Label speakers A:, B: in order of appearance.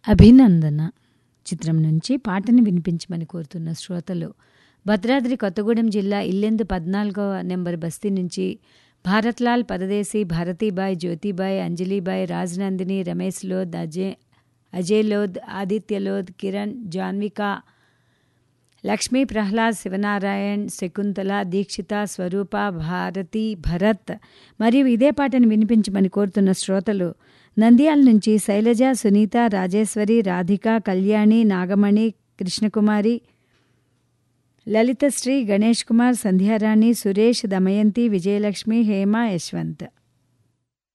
A: అభినందన చిత్రం నుంచి పాటని వినిపించమని కోరుతున్న శ్రోతలు భద్రాద్రి కొత్తగూడెం జిల్లా ఇల్లెందు పద్నాలుగవ నెంబర్ బస్తీ నుంచి భారత్లాల్ పరదేశీ భారతీబాయ్ జ్యోతిబాయ్ అంజలిబాయ్ రాజనందిని రమేష్ లోద్ అజయ్ అజయ్ లోద్ ఆదిత్య లోద్ కిరణ్ జాన్విక లక్ష్మీ ప్రహ్లాద్ శివనారాయణ్ శకుంతల దీక్షిత స్వరూప భారతి భరత్ మరియు ఇదే పాటను వినిపించమని కోరుతున్న శ్రోతలు నంద్యాల నుంచి శైలజ సునీత రాజేశ్వరి రాధిక కళ్యాణి నాగమణి కృష్ణకుమారి లలితశ్రీ గణేష్ కుమార్ సంధ్యారాణి సురేష్ దమయంతి విజయలక్ష్మి హేమ యశ్వంత్